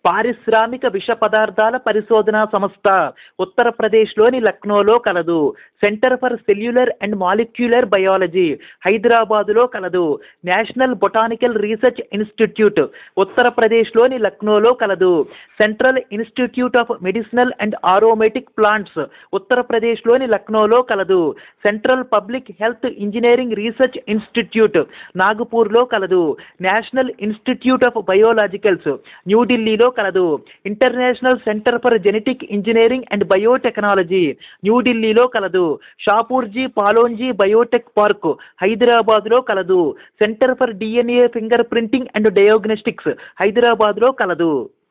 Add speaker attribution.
Speaker 1: పారిశ్రామిక విష పదార్థాల పరిశోధనా సంస్థ ఉత్తరప్రదేశ్లోని లక్నోలో కలదు Centre for Cellular and Molecular Biology హైదరాబాదులో కలదు నేషనల్ బొటానికల్ రీసెర్చ్ ఇన్స్టిట్యూట్ ఉత్తరప్రదేశ్లోని లక్నోలో కలదు Central Institute of Medicinal and Aromatic Plants ఉత్తరప్రదేశ్లోని లక్నోలో కలదు Central Public Health Engineering Research Institute నాగపూర్లో కలదు నేషనల్ ఇన్స్టిట్యూట్ ఆఫ్ బయోలాజికల్స్ న్యూఢిల్లీలో కలదు International Centre for Genetic Engineering and Biotechnology న్యూఢిల్లీలో కలదు షాపూర్జీ పాలోంజీ బయోటెక్ పార్క్ హైదరాబాద్లో కలదు Centre for DNA fingerprinting and diagnostics హైదరాబాద్లో కలదు